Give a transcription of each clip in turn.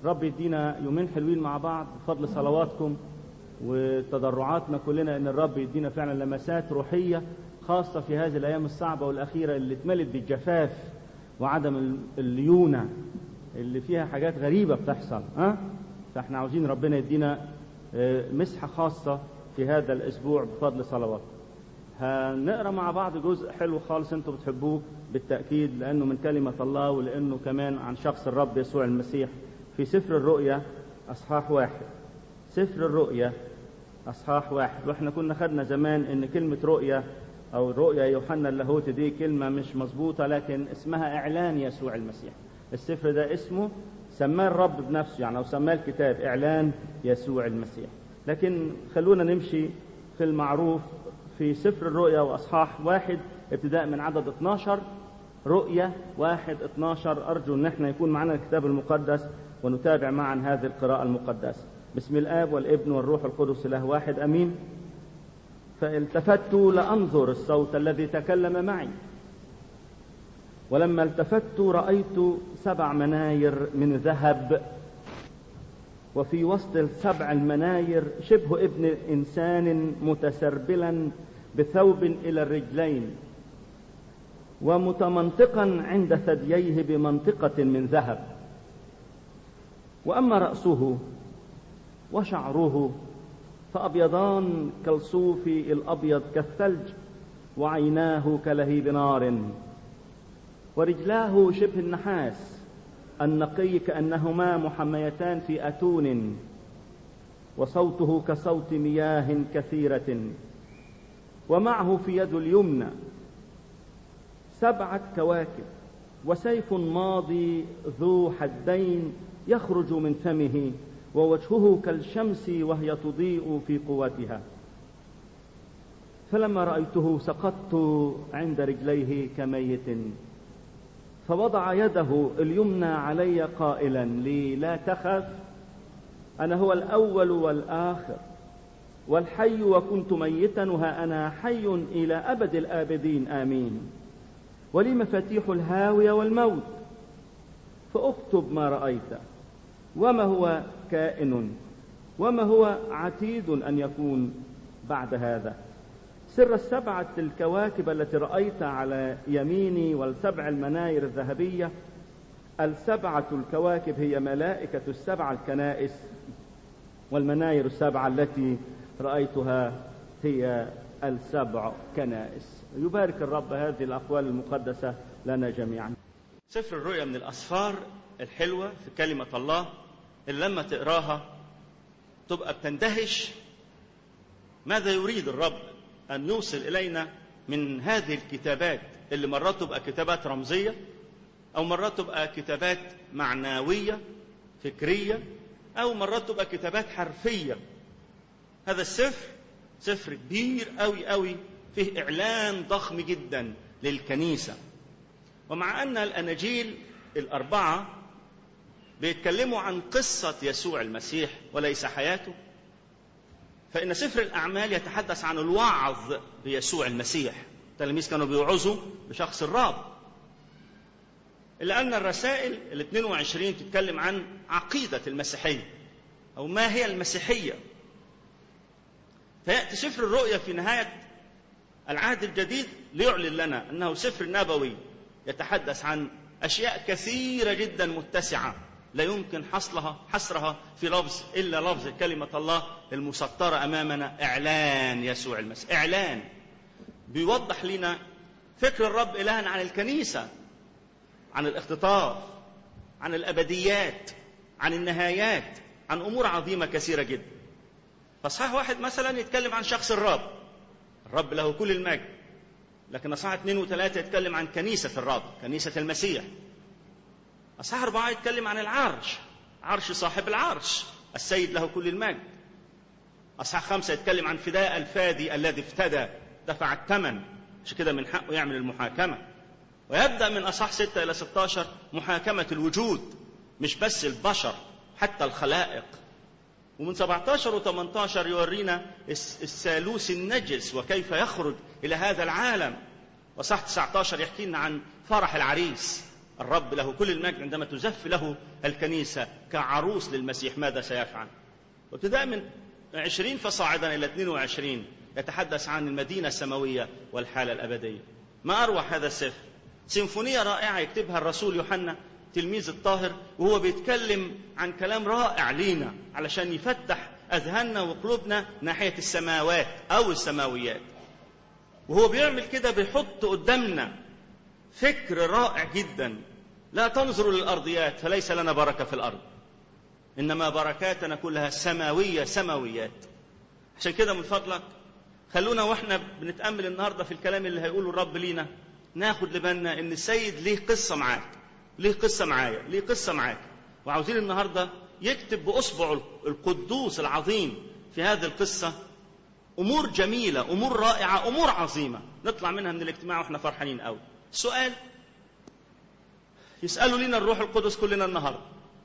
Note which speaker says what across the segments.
Speaker 1: رب يدينا يومين حلوين مع بعض بفضل صلواتكم وتضرعاتنا كلنا ان الرب يدينا فعلا لمسات روحيه خاصه في هذه الايام الصعبه والاخيره اللي اتملت بالجفاف وعدم الليونه اللي فيها حاجات غريبه بتحصل ها فاحنا عاوزين ربنا يدينا مسحه خاصه في هذا الاسبوع بفضل صلواتكم هنقرا مع بعض جزء حلو خالص انتم بتحبوه بالتاكيد لانه من كلمه الله ولانه كمان عن شخص الرب يسوع المسيح في سفر الرؤيا اصحاح واحد سفر الرؤيا اصحاح واحد واحنا كنا خدنا زمان ان كلمه رؤيا او رؤيا يوحنا اللاهوت دي كلمه مش مظبوطه لكن اسمها اعلان يسوع المسيح السفر ده اسمه سماه الرب بنفسه يعني او سماه الكتاب اعلان يسوع المسيح لكن خلونا نمشي في المعروف في سفر الرؤيا واصحاح واحد ابتداء من عدد 12 رؤيا واحد 12 ارجو ان احنا يكون معنا الكتاب المقدس ونتابع معا هذه القراءه المقدسه بسم الاب والابن والروح القدس اله واحد امين فالتفت لانظر الصوت الذي تكلم معي ولما التفت رايت سبع مناير من ذهب وفي وسط السبع المناير شبه ابن انسان متسربلا بثوب الى الرجلين ومتمنطقا عند ثدييه بمنطقه من ذهب واما راسه وشعره فابيضان كالصوف الابيض كالثلج وعيناه كلهيب نار ورجلاه شبه النحاس النقي كانهما محميتان في اتون وصوته كصوت مياه كثيره ومعه في يد اليمنى سبعه كواكب وسيف ماضي ذو حدين يخرج من فمه ووجهه كالشمس وهي تضيء في قوتها فلما رايته سقطت عند رجليه كميت فوضع يده اليمنى علي قائلا لي لا تخف انا هو الاول والاخر والحي وكنت ميتا وها انا حي الى ابد الابدين امين ولي مفاتيح الهاويه والموت فاكتب ما رايت وما هو كائن وما هو عتيد ان يكون بعد هذا سر السبعه الكواكب التي رايت على يميني والسبع المناير الذهبيه السبعه الكواكب هي ملائكه السبع الكنائس والمناير السبعه التي رايتها هي السبع كنائس يبارك الرب هذه الاقوال المقدسه لنا جميعا
Speaker 2: سفر الرؤيا من الاسفار الحلوه في كلمه الله اللي لما تقراها تبقى بتندهش ماذا يريد الرب ان يوصل الينا من هذه الكتابات اللي مرات تبقى كتابات رمزيه او مرات تبقى كتابات معنويه فكريه او مرات تبقى كتابات حرفيه هذا السفر سفر كبير قوي قوي فيه اعلان ضخم جدا للكنيسه ومع ان الاناجيل الاربعه بيتكلموا عن قصه يسوع المسيح وليس حياته فإن سفر الأعمال يتحدث عن الوعظ بيسوع المسيح التلاميذ كانوا بيوعظوا بشخص الرب إلا أن الرسائل ال 22 تتكلم عن عقيدة المسيحية أو ما هي المسيحية فيأتي سفر الرؤيا في نهاية العهد الجديد ليعلن لنا أنه سفر نبوي يتحدث عن أشياء كثيرة جدا متسعة لا يمكن حصلها حصرها في لفظ الا لفظ كلمه الله المسطره امامنا اعلان يسوع المسيح اعلان بيوضح لنا فكر الرب الها عن الكنيسه عن الاختطاف عن الابديات عن النهايات عن امور عظيمه كثيره جدا فاصحاح واحد مثلا يتكلم عن شخص الرب الرب له كل المجد لكن اصحاح اثنين وثلاثه يتكلم عن كنيسه الرب كنيسه المسيح أصحاح أربعة يتكلم عن العرش عرش صاحب العرش السيد له كل المجد أصحاح خمسة يتكلم عن فداء الفادي الذي افتدى دفع الثمن عشان كده من حقه يعمل المحاكمة ويبدأ من أصحاح ستة إلى 16 محاكمة الوجود مش بس البشر حتى الخلائق ومن 17 و 18 يورينا الثالوث النجس وكيف يخرج إلى هذا العالم وصح 19 يحكي لنا عن فرح العريس الرب له كل المجد عندما تزف له الكنيسة كعروس للمسيح ماذا سيفعل وابتداء من عشرين فصاعدا إلى 22 يتحدث عن المدينة السماوية والحالة الأبدية ما أروع هذا السفر سيمفونية رائعة يكتبها الرسول يوحنا تلميذ الطاهر وهو بيتكلم عن كلام رائع لينا علشان يفتح أذهاننا وقلوبنا ناحية السماوات أو السماويات وهو بيعمل كده بيحط قدامنا فكر رائع جدا لا تنظروا للأرضيات فليس لنا بركة في الأرض إنما بركاتنا كلها سماوية سماويات عشان كده من فضلك خلونا واحنا بنتأمل النهاردة في الكلام اللي هيقوله الرب لينا ناخد لبالنا ان السيد ليه قصة معاك ليه قصة معايا ليه قصة معاك وعاوزين النهاردة يكتب بأصبعه القدوس العظيم في هذه القصة أمور جميلة أمور رائعة أمور عظيمة نطلع منها من الاجتماع وإحنا فرحانين قوي سؤال يسألوا لنا الروح القدس كلنا النهاردة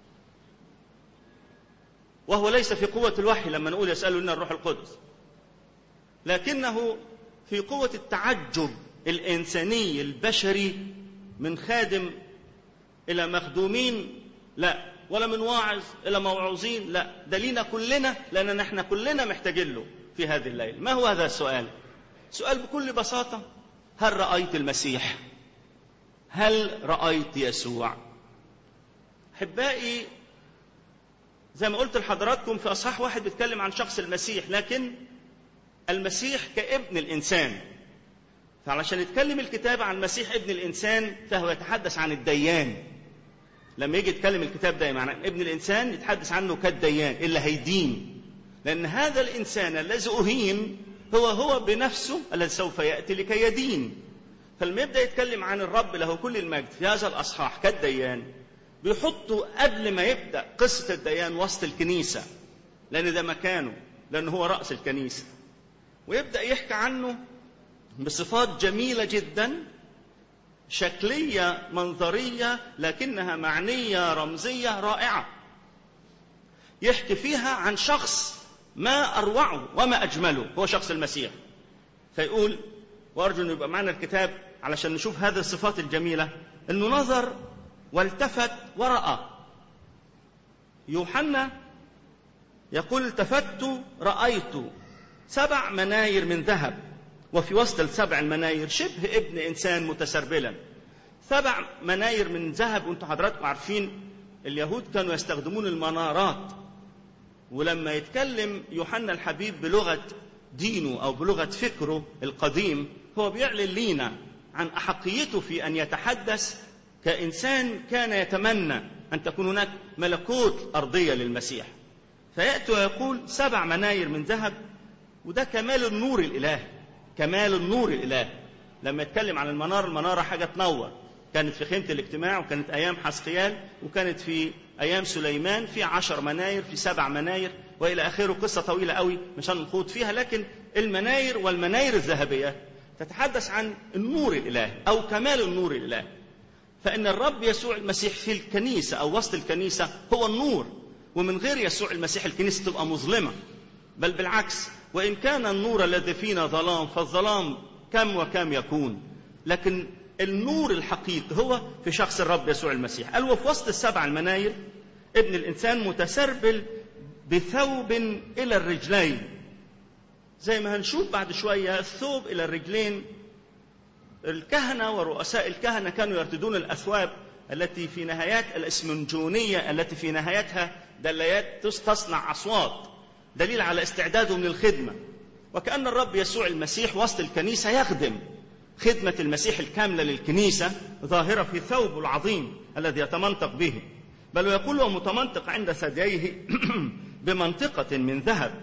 Speaker 2: وهو ليس في قوة الوحي لما نقول يسألوا لنا الروح القدس لكنه في قوة التعجب الإنساني البشري من خادم إلى مخدومين لا ولا من واعظ إلى موعوظين لا ده لينا كلنا لأننا نحن كلنا محتاجين له في هذه الليلة ما هو هذا السؤال سؤال بكل بساطة هل رأيت المسيح هل رأيت يسوع أحبائي زي ما قلت لحضراتكم في أصحاح واحد بيتكلم عن شخص المسيح لكن المسيح كابن الإنسان فعلشان يتكلم الكتاب عن المسيح ابن الإنسان فهو يتحدث عن الديان لما يجي يتكلم الكتاب ده عن ابن الإنسان يتحدث عنه كالديان اللي هيدين لأن هذا الإنسان الذي أهين هو هو بنفسه الذي سوف يأتي لكي يدين فلما يبدأ يتكلم عن الرب له كل المجد في هذا الأصحاح كالديان بيحطه قبل ما يبدأ قصة الديان وسط الكنيسة لأن ده مكانه لأن هو رأس الكنيسة ويبدأ يحكي عنه بصفات جميلة جدا شكلية منظرية لكنها معنية رمزية رائعة يحكي فيها عن شخص ما أروعه وما أجمله هو شخص المسيح فيقول وأرجو أن يبقى معنا الكتاب علشان نشوف هذه الصفات الجميلة أنه نظر والتفت ورأى يوحنا يقول التفت رأيت سبع مناير من ذهب وفي وسط السبع المناير شبه ابن انسان متسربلا سبع مناير من ذهب وانتم حضراتكم عارفين اليهود كانوا يستخدمون المنارات ولما يتكلم يوحنا الحبيب بلغه دينه او بلغه فكره القديم هو بيعلن لينا عن احقيته في ان يتحدث كانسان كان يتمنى ان تكون هناك ملكوت ارضيه للمسيح فياتي ويقول سبع مناير من ذهب وده كمال النور الالهي كمال النور الالهي لما يتكلم عن المنار المناره حاجه تنور كانت في خيمه الاجتماع وكانت ايام حسقيال وكانت في ايام سليمان في عشر مناير في سبع مناير والى اخره قصه طويله قوي مش هنخوض فيها لكن المناير والمناير الذهبيه تتحدث عن النور الالهي او كمال النور الالهي فان الرب يسوع المسيح في الكنيسه او وسط الكنيسه هو النور ومن غير يسوع المسيح الكنيسه تبقى مظلمه بل بالعكس وإن كان النور الذي فينا ظلام فالظلام كم وكم يكون لكن النور الحقيقي هو في شخص الرب يسوع المسيح قال وفي وسط السبع المناير ابن الإنسان متسربل بثوب إلى الرجلين زي ما هنشوف بعد شوية الثوب إلى الرجلين الكهنة ورؤساء الكهنة كانوا يرتدون الأثواب التي في نهايات الإسمنجونية التي في نهايتها دليات تصنع أصوات دليل على استعداده من الخدمة وكأن الرب يسوع المسيح وسط الكنيسة يخدم خدمة المسيح الكاملة للكنيسة ظاهرة في ثوبه العظيم الذي يتمنطق به بل ويقول هو متمنطق عند ثدييه بمنطقة من ذهب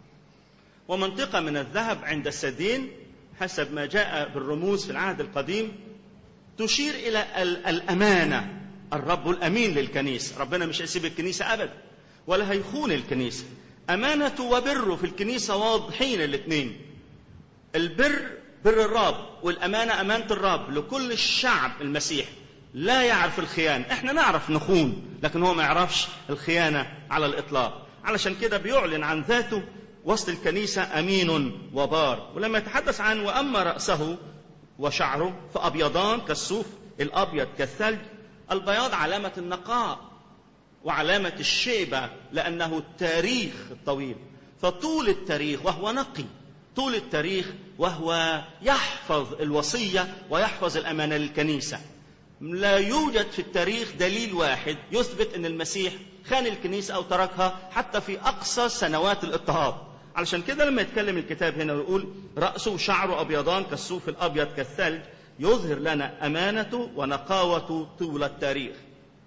Speaker 2: ومنطقة من الذهب عند الثديين حسب ما جاء بالرموز في العهد القديم تشير إلى الأمانة الرب الأمين للكنيسة ربنا مش هيسيب الكنيسة أبدا ولا هيخون الكنيسة أمانة وبر في الكنيسة واضحين الاثنين البر بر الرب والأمانة أمانة الرب لكل الشعب المسيح لا يعرف الخيانة احنا نعرف نخون لكن هو ما يعرفش الخيانة على الإطلاق علشان كده بيعلن عن ذاته وسط الكنيسة أمين وبار ولما يتحدث عن وأما رأسه وشعره فأبيضان كالصوف الأبيض كالثلج البياض علامة النقاء وعلامة الشيبة لأنه التاريخ الطويل فطول التاريخ وهو نقي طول التاريخ وهو يحفظ الوصية ويحفظ الأمانة للكنيسة لا يوجد في التاريخ دليل واحد يثبت أن المسيح خان الكنيسة أو تركها حتى في أقصى سنوات الاضطهاد علشان كده لما يتكلم الكتاب هنا ويقول رأسه وشعره أبيضان كالصوف الأبيض كالثلج يظهر لنا أمانته ونقاوته طول التاريخ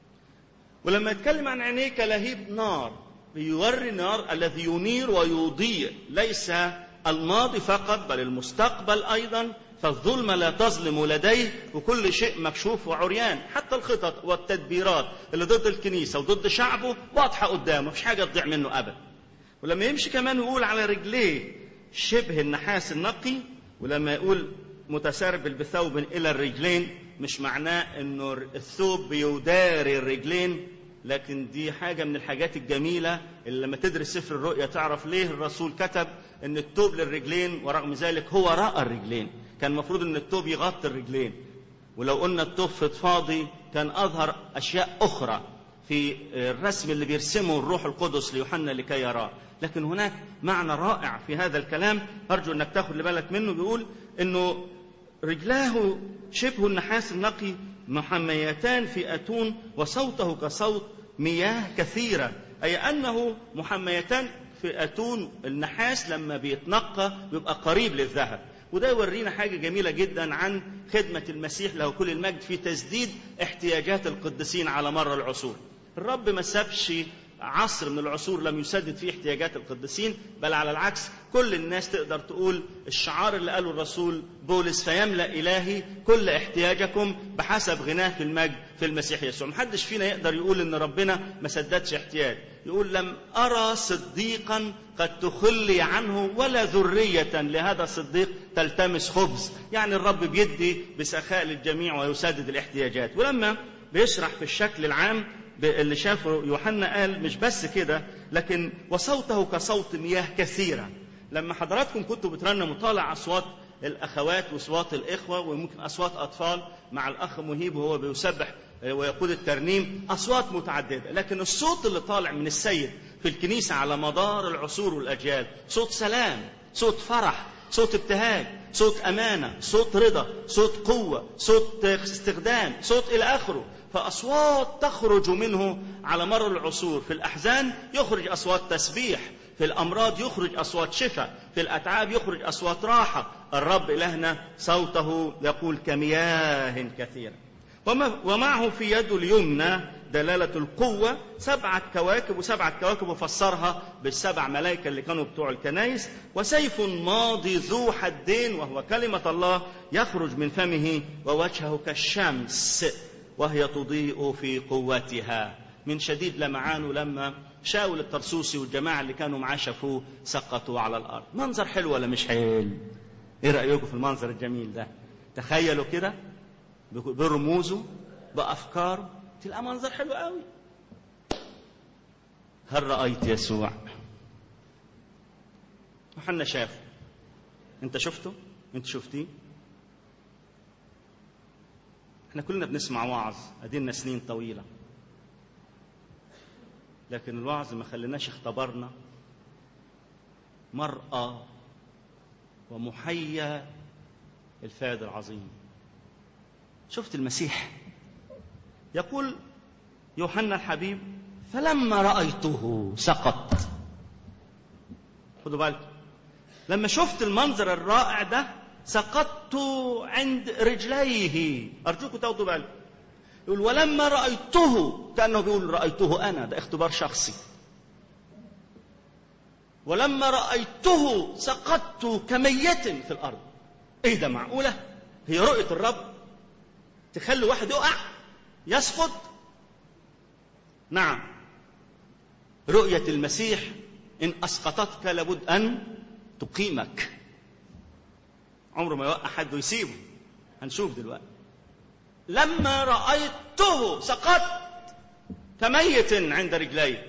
Speaker 2: ولما يتكلم عن عينيه كلهيب نار بيوري النار الذي ينير ويضيء ليس الماضي فقط بل المستقبل أيضا فالظلمة لا تظلم لديه وكل شيء مكشوف وعريان حتى الخطط والتدبيرات اللي ضد الكنيسة وضد شعبه واضحة قدامه مفيش حاجة تضيع منه أبدا ولما يمشي كمان ويقول على رجليه شبه النحاس النقي ولما يقول متسربل بثوب إلى الرجلين مش معناه انه الثوب بيداري الرجلين لكن دي حاجة من الحاجات الجميلة اللي لما تدرس سفر الرؤيا تعرف ليه الرسول كتب ان الثوب للرجلين ورغم ذلك هو رأى الرجلين كان المفروض ان الثوب يغطي الرجلين ولو قلنا الثوب فاضي كان اظهر اشياء اخرى في الرسم اللي بيرسمه الروح القدس ليوحنا لكي يراه لكن هناك معنى رائع في هذا الكلام ارجو انك تاخد بالك منه بيقول انه رجلاه شبه النحاس النقي محميتان في أتون وصوته كصوت مياه كثيرة أي أنه محميتان في أتون النحاس لما بيتنقى بيبقى قريب للذهب وده يورينا حاجة جميلة جدا عن خدمة المسيح له كل المجد في تسديد احتياجات القديسين على مر العصور الرب ما سابش عصر من العصور لم يسدد فيه احتياجات القديسين بل على العكس كل الناس تقدر تقول الشعار اللي قاله الرسول بولس فيملا الهي كل احتياجكم بحسب غناه في المجد في المسيح يسوع محدش فينا يقدر يقول ان ربنا ما سددش احتياج يقول لم ارى صديقا قد تخلي عنه ولا ذريه لهذا الصديق تلتمس خبز يعني الرب بيدي بسخاء للجميع ويسدد الاحتياجات ولما بيشرح في الشكل العام اللي شافه يوحنا قال مش بس كده لكن وصوته كصوت مياه كثيره لما حضراتكم كنتوا بترنموا طالع اصوات الاخوات واصوات الاخوه وممكن اصوات اطفال مع الاخ مهيب وهو بيسبح ويقود الترنيم اصوات متعدده لكن الصوت اللي طالع من السيد في الكنيسه على مدار العصور والاجيال صوت سلام صوت فرح صوت ابتهاج صوت امانه صوت رضا صوت قوه صوت استخدام صوت الى اخره فأصوات تخرج منه على مر العصور في الأحزان يخرج أصوات تسبيح في الأمراض يخرج أصوات شفاء في الأتعاب يخرج أصوات راحة الرب إلهنا صوته يقول كمياه كثيرة ومعه في يده اليمنى دلالة القوة سبعة كواكب وسبعة كواكب وفسرها بالسبع ملائكة اللي كانوا بتوع الكنايس وسيف ماضي ذو حدين وهو كلمة الله يخرج من فمه ووجهه كالشمس وهي تضيء في قوتها من شديد لمعانه لما شاول الطرسوسي والجماعة اللي كانوا معاه شافوه سقطوا على الأرض منظر حلو ولا مش حلو ايه رأيكم في المنظر الجميل ده تخيلوا كده برموزه بأفكاره تلقى منظر حلو قوي هل رأيت يسوع وحنا شافه انت شفته انت شفتيه احنا كلنا بنسمع وعظ ادينا سنين طويله لكن الوعظ ما خليناش اختبرنا مرأة ومحيا الفاد العظيم شفت المسيح يقول يوحنا الحبيب فلما رأيته سقط خدوا بالكم لما شفت المنظر الرائع ده سقطت عند رجليه أرجوكم تاخدوا بالكم يقول ولما رأيته كأنه بيقول رأيته أنا ده اختبار شخصي ولما رأيته سقطت كميت في الأرض إيه ده معقولة هي رؤية الرب تخلي واحد يقع يسقط نعم رؤية المسيح إن أسقطتك لابد أن تقيمك عمره ما يوقع حد ويسيبه هنشوف دلوقتي لما رأيته سقطت كميت عند رجلي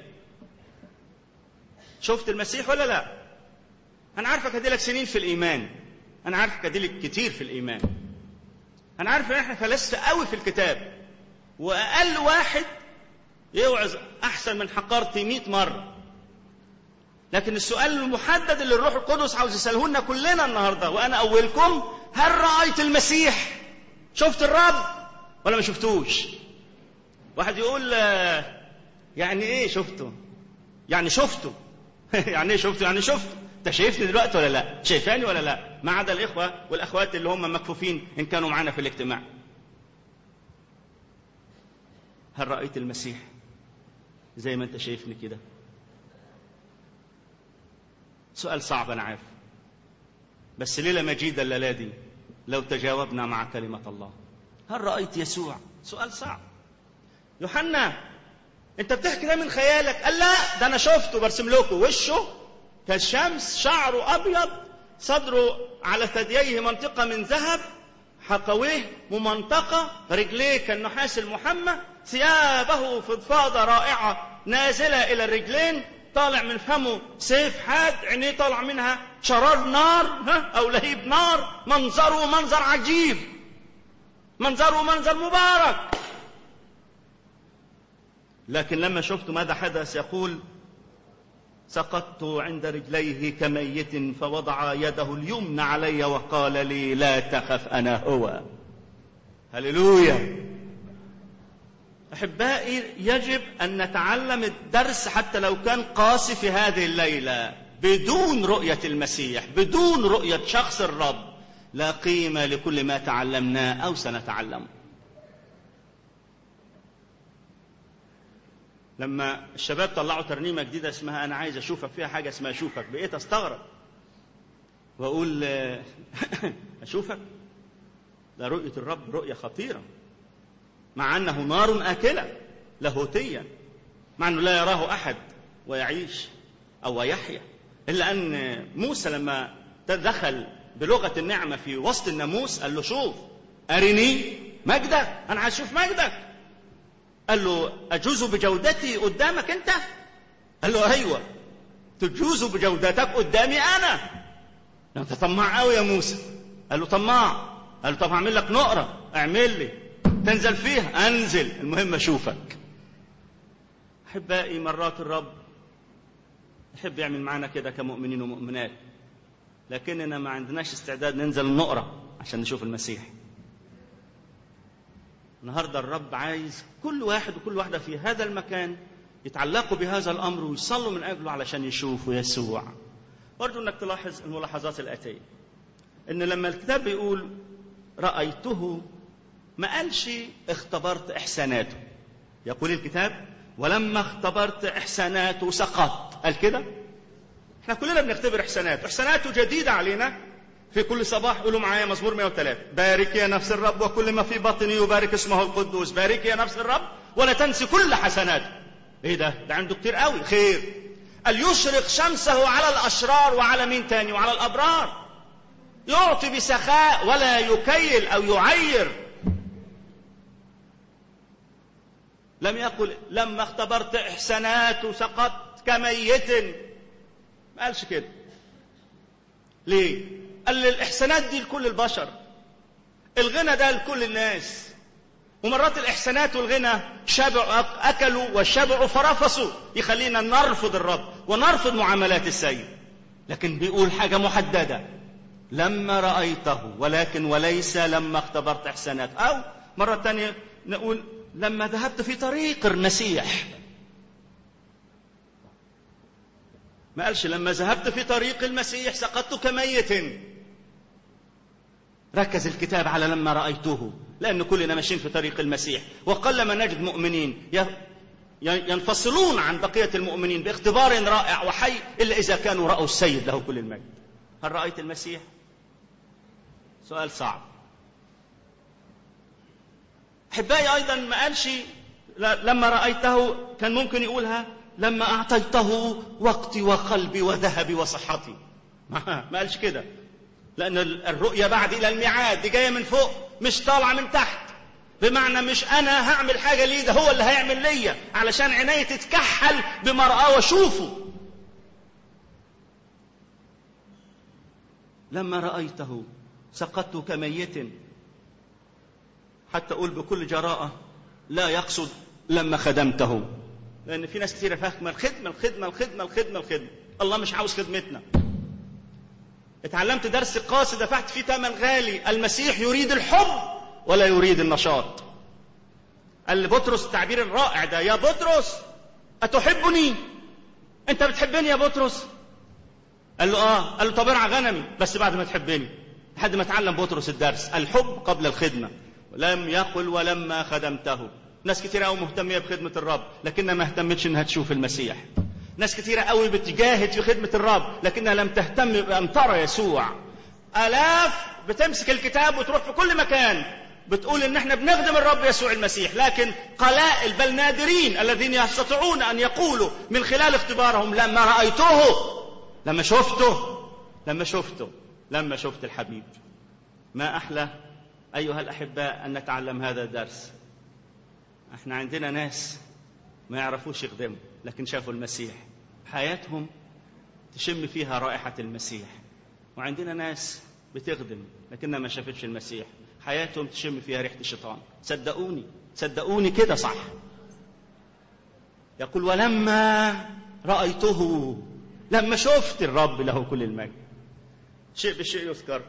Speaker 2: شفت المسيح ولا لا أنا عارفك أديلك سنين في الإيمان أنا عارفك أديلك كتير في الإيمان أنا عارف إن إحنا فلسفة قوي في الكتاب وأقل واحد يوعظ أحسن من حقارتي مئة مرة لكن السؤال المحدد اللي الروح القدس عاوز يسأله لنا كلنا النهاردة وأنا أولكم هل رأيت المسيح شفت الرب ولا ما شفتوش واحد يقول يعني ايه شفته يعني شفته يعني ايه شفته يعني شفته انت شايفني دلوقتي ولا لا شايفاني ولا لا ما عدا الاخوه والاخوات اللي هم مكفوفين ان كانوا معانا في الاجتماع هل رايت المسيح زي ما انت شايفني كده سؤال صعب انا عارف بس ليله مجيده الليله دي لو تجاوبنا مع كلمه الله هل رايت يسوع سؤال صعب يوحنا انت بتحكي ده من خيالك قال لا ده انا شفته برسم لكم وشه كالشمس شعره ابيض صدره على ثدييه منطقه من ذهب حقويه ممنطقه رجليه كالنحاس المحمى ثيابه فضفاضه رائعه نازله الى الرجلين طالع من فمه سيف حاد عينيه طالع منها شرار نار ها او لهيب نار منظره منظر عجيب منظره منظر مبارك لكن لما شفت ماذا حدث يقول سقطت عند رجليه كميت فوضع يده اليمنى علي وقال لي لا تخف انا هو هللويا احبائي يجب ان نتعلم الدرس حتى لو كان قاسي في هذه الليله بدون رؤيه المسيح بدون رؤيه شخص الرب لا قيمه لكل ما تعلمناه او سنتعلمه لما الشباب طلعوا ترنيمة جديدة اسمها أنا عايز أشوفك فيها حاجة اسمها أشوفك بقيت أستغرب وأقول أشوفك ده رؤية الرب رؤية خطيرة مع أنه نار آكلة لاهوتيا مع أنه لا يراه أحد ويعيش أو يحيا إلا أن موسى لما دخل بلغة النعمة في وسط الناموس قال له شوف أرني مجدك أنا عايز أشوف مجدك قال له أجوز بجودتي قدامك أنت؟ قال له أيوه تجوز بجودتك قدامي أنا أنت طماع قوي يا موسى قال له طماع قال له طب هعمل لك نقرة اعمل لي تنزل فيها أنزل المهم أشوفك أحبائي مرات الرب يحب يعمل معنا كده كمؤمنين ومؤمنات لكننا ما عندناش استعداد ننزل النقرة عشان نشوف المسيح النهاردة الرب عايز كل واحد وكل واحدة في هذا المكان يتعلقوا بهذا الأمر ويصلوا من أجله علشان يشوفوا يسوع برضو أنك تلاحظ الملاحظات الآتية أن لما الكتاب بيقول رأيته ما قالش اختبرت إحساناته يقول الكتاب ولما اختبرت إحساناته سقط قال كده احنا كلنا بنختبر إحساناته إحساناته جديدة علينا في كل صباح قولوا معايا مزمور 103 بارك يا نفس الرب وكل ما في بطني يبارك اسمه القدوس بارك يا نفس الرب ولا تنسي كل حسناته ايه ده ده عنده كتير قوي خير قال يشرق شمسه على الاشرار وعلى مين تاني وعلى الابرار يعطي بسخاء ولا يكيل او يعير لم يقل لما اختبرت احسانات سقطت كميت ما قالش كده ليه قال الإحسانات دي لكل البشر الغنى ده لكل الناس ومرات الإحسانات والغنى شبعوا أكلوا وشبعوا فرفصوا يخلينا نرفض الرب ونرفض معاملات السيد لكن بيقول حاجة محددة لما رأيته ولكن وليس لما اختبرت إحسانات أو مرة تانية نقول لما ذهبت في طريق المسيح ما قالش لما ذهبت في طريق المسيح سقطت كميت ركز الكتاب على لما رأيته لأن كلنا ماشيين في طريق المسيح وقلما نجد مؤمنين ينفصلون عن بقية المؤمنين باختبار رائع وحي إلا إذا كانوا رأوا السيد له كل المجد هل رأيت المسيح؟ سؤال صعب أحبائي أيضا ما قالش لما رأيته كان ممكن يقولها لما أعطيته وقتي وقلبي وذهبي وصحتي ما قالش كده لأن الرؤية بعد إلى الميعاد دي جاية من فوق مش طالعة من تحت بمعنى مش أنا هعمل حاجة ليه ده هو اللي هيعمل ليا علشان عيني تتكحل بمرأة وأشوفه لما رأيته سقطت كميت حتى أقول بكل جراءة لا يقصد لما خدمته لأن في ناس كثيرة فاهمة الخدمة الخدمة الخدمة الخدمة الخدمة الله مش عاوز خدمتنا اتعلمت درس قاسي دفعت فيه ثمن غالي المسيح يريد الحب ولا يريد النشاط قال لبطرس التعبير الرائع ده يا بطرس أتحبني أنت بتحبني يا بطرس قال له آه قال له طب ارعى غنمي بس بعد ما تحبني لحد ما اتعلم بطرس الدرس الحب قبل الخدمة لم يقل ولما خدمته ناس كتير قوي مهتمية بخدمة الرب لكنها ما اهتمتش انها تشوف المسيح ناس كتيرة قوي بتجاهد في خدمة الرب لكنها لم تهتم بأن ترى يسوع آلاف بتمسك الكتاب وتروح في كل مكان بتقول ان احنا بنخدم الرب يسوع المسيح لكن قلائل بل نادرين الذين يستطيعون ان يقولوا من خلال اختبارهم لما رأيته لما شفته لما شفته لما شفت الحبيب ما احلى ايها الاحباء ان نتعلم هذا الدرس احنا عندنا ناس ما يعرفوش يخدموا لكن شافوا المسيح حياتهم تشم فيها رائحة المسيح وعندنا ناس بتخدم لكنها ما شافتش المسيح حياتهم تشم فيها ريحة الشيطان صدقوني صدقوني كده صح يقول ولما رأيته لما شفت الرب له كل المجد شيء بالشيء يذكر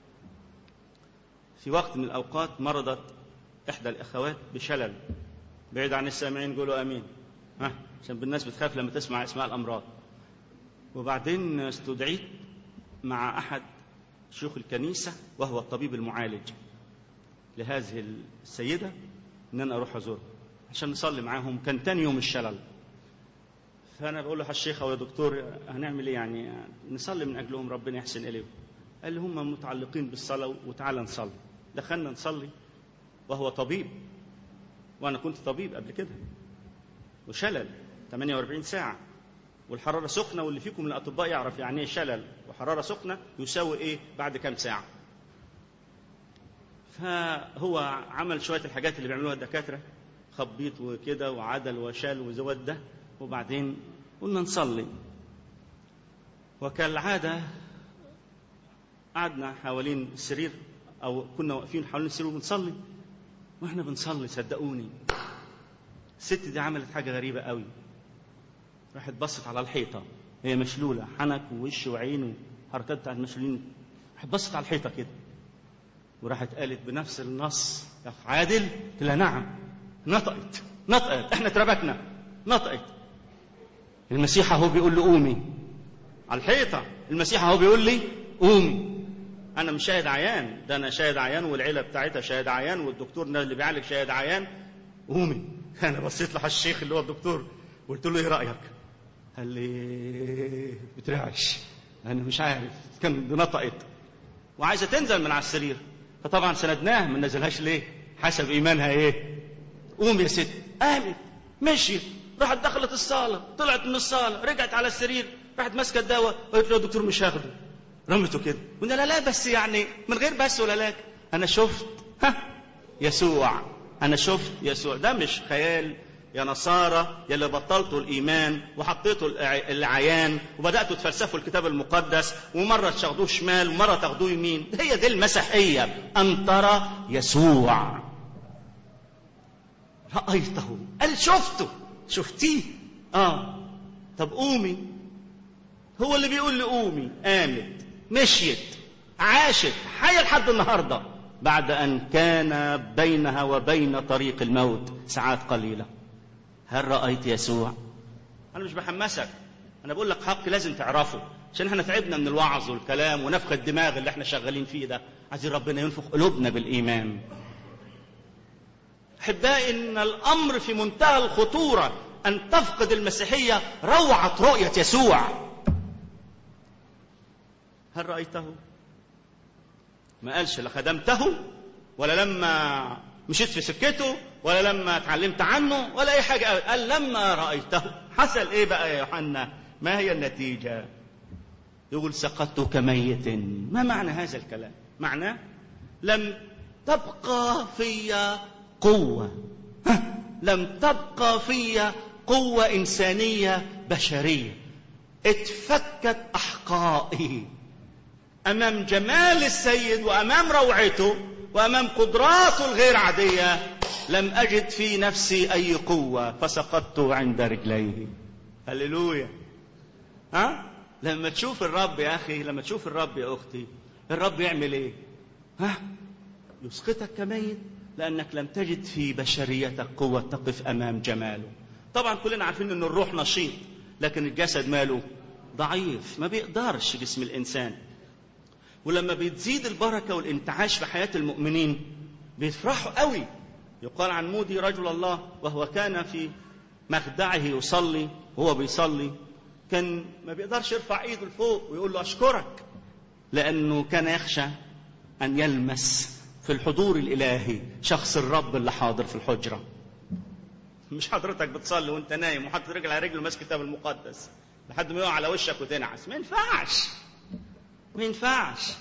Speaker 2: في وقت من الأوقات مرضت إحدى الأخوات بشلل بعيد عن السامعين قولوا امين ها عشان الناس بتخاف لما تسمع اسماء الامراض وبعدين استدعيت مع احد شيوخ الكنيسه وهو الطبيب المعالج لهذه السيده ان انا اروح ازورها عشان نصلي معاهم كان تاني يوم الشلل فانا بقول له الشيخ او يا دكتور هنعمل ايه يعني نصلي من اجلهم ربنا يحسن اليهم قال لي هم متعلقين بالصلاه وتعالى نصلي دخلنا نصلي وهو طبيب وانا كنت طبيب قبل كده وشلل 48 ساعه والحراره سخنه واللي فيكم من الاطباء يعرف يعني ايه شلل وحراره سخنه يساوي ايه بعد كام ساعه فهو عمل شويه الحاجات اللي بيعملوها الدكاتره خبيط وكده وعدل وشال وزود ده وبعدين قلنا نصلي وكالعاده قعدنا حوالين السرير او كنا واقفين حوالين السرير وبنصلي واحنا بنصلي صدقوني الست دي عملت حاجه غريبه قوي راحت بصت على الحيطه هي مشلوله حنك ووش وعين وحركات بتاعت المشلولين راحت بصت على الحيطه كده وراحت قالت بنفس النص يا أخ عادل قلت لها نعم نطقت نطقت احنا اتربكنا نطقت المسيح اهو بيقول لي قومي على الحيطه المسيح اهو بيقول لي قومي انا مش شاهد عيان ده انا شاهد عيان والعيله بتاعتها شاهد عيان والدكتور اللي بيعالج شاهد عيان قومي انا بصيت له الشيخ اللي هو الدكتور قلت له ايه رايك قال لي بترعش انا مش عارف كان نطقت وعايزه تنزل من على السرير فطبعا سندناها ما نزلهاش ليه حسب ايمانها ايه قوم يا ست قامت مشيت راحت دخلت الصاله طلعت من الصاله رجعت على السرير راحت ماسكه الدواء وقالت له يا دكتور مش هاخده رمته كده قلنا لا لا بس يعني من غير بس ولا لا انا شفت ها يسوع انا شفت يسوع ده مش خيال يا نصارى يا اللي بطلتوا الايمان وحطيتوا العيان وبداتوا تفلسفوا الكتاب المقدس ومره تاخدوه شمال ومره تاخدوه يمين هي دي المسيحيه ان ترى يسوع رايته قال شفته شفتيه اه طب قومي هو اللي بيقول لي قومي قامت مشيت عاشت حية لحد النهاردة بعد أن كان بينها وبين طريق الموت ساعات قليلة هل رأيت يسوع؟ أنا مش بحمسك أنا بقول لك حق لازم تعرفه عشان احنا تعبنا من الوعظ والكلام ونفخ الدماغ اللي احنا شغالين فيه ده عايزين ربنا ينفخ قلوبنا بالإيمان أحبائي إن الأمر في منتهى الخطورة أن تفقد المسيحية روعة رؤية يسوع هل رأيته؟ ما قالش لا خدمته ولا لما مشيت في سكته ولا لما اتعلمت عنه ولا أي حاجة قال لما رأيته حصل إيه بقى يا يوحنا؟ ما هي النتيجة؟ يقول سقطت كميت ما معنى هذا الكلام؟ معناه لم تبقى في قوة لم تبقى في قوة إنسانية بشرية اتفكت أحقائي امام جمال السيد وامام روعته وامام قدراته الغير عاديه لم أجد في نفسي أي قوة فسقطت عند رجليه هللويا ها لما تشوف الرب يا أخي لما تشوف الرب يا أختي الرب يعمل إيه ها يسقطك كميت لأنك لم تجد في بشريتك قوة تقف أمام جماله طبعا كلنا عارفين أن الروح نشيط لكن الجسد ماله ضعيف ما بيقدرش جسم الإنسان ولما بتزيد البركة والانتعاش في حياة المؤمنين بيفرحوا قوي يقال عن مودي رجل الله وهو كان في مخدعه يصلي وهو بيصلي كان ما بيقدرش يرفع ايده لفوق ويقول له اشكرك لانه كان يخشى ان يلمس في الحضور الالهي شخص الرب اللي حاضر في الحجره مش حضرتك بتصلي وانت نايم وحاطط رجل على رجل وماسك الكتاب المقدس لحد ما يقع على وشك وتنعس ما ينفعش ما ينفعش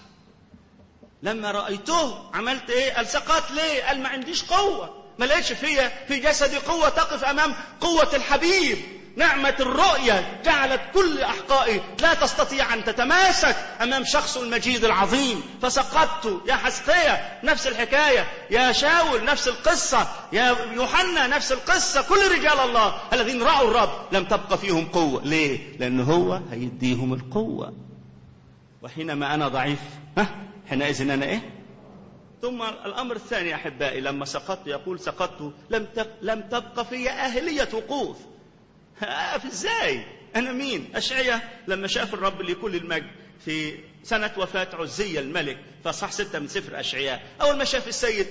Speaker 2: لما رأيته عملت ايه قال سقط ليه قال ما عنديش قوة ما لقيتش فيا في جسدي قوة تقف أمام قوة الحبيب نعمة الرؤية جعلت كل أحقائي لا تستطيع أن تتماسك أمام شخص المجيد العظيم فسقطت يا حسقية نفس الحكاية يا شاول نفس القصة يا يوحنا نفس القصة كل رجال الله الذين رأوا الرب لم تبقى فيهم قوة ليه؟ لأن هو هيديهم القوة وحينما أنا ضعيف ها حينئذ أنا إيه؟ ثم الأمر الثاني أحبائي لما سقطت يقول سقطت لم لم تبقى في أهلية وقوف أقف إزاي؟ أنا مين؟ أشعية لما شاف الرب لكل المجد في سنة وفاة عزية الملك فصح ستة من سفر أشعياء أول ما شاف السيد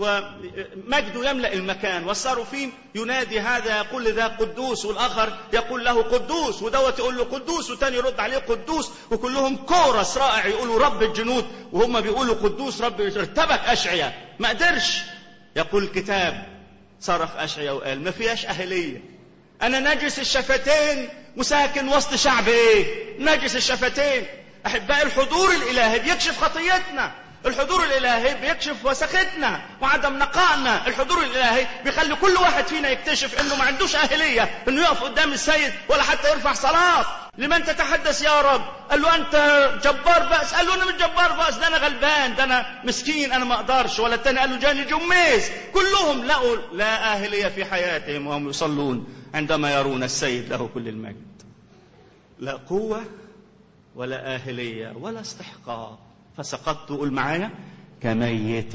Speaker 2: ومجده يملأ المكان والصاروفين ينادي هذا يقول لذا قدوس والآخر يقول له قدوس ودوت يقول له قدوس وتاني يرد عليه قدوس وكلهم كورس رائع يقولوا رب الجنود وهم بيقولوا قدوس رب ارتبك أشعياء ما قدرش يقول الكتاب صرخ أشعياء وقال ما فيهاش أهلية أنا نجس الشفتين وساكن وسط شعب إيه نجس الشفتين أحبائي الحضور الإلهي بيكشف خطيتنا الحضور الإلهي بيكشف وسختنا وعدم نقائنا الحضور الإلهي بيخلي كل واحد فينا يكتشف إنه ما عندوش أهلية إنه يقف قدام السيد ولا حتى يرفع صلاة لمن تتحدث يا رب قال له أنت جبار بأس قال له أنا مش جبار بأس ده أنا غلبان ده أنا مسكين أنا ما أقدرش ولا التاني قال له جاني جميز كلهم لقوا لا أهلية في حياتهم وهم يصلون عندما يرون السيد له كل المجد لا قوة ولا آهلية ولا استحقاق فسقطت قول معايا كميت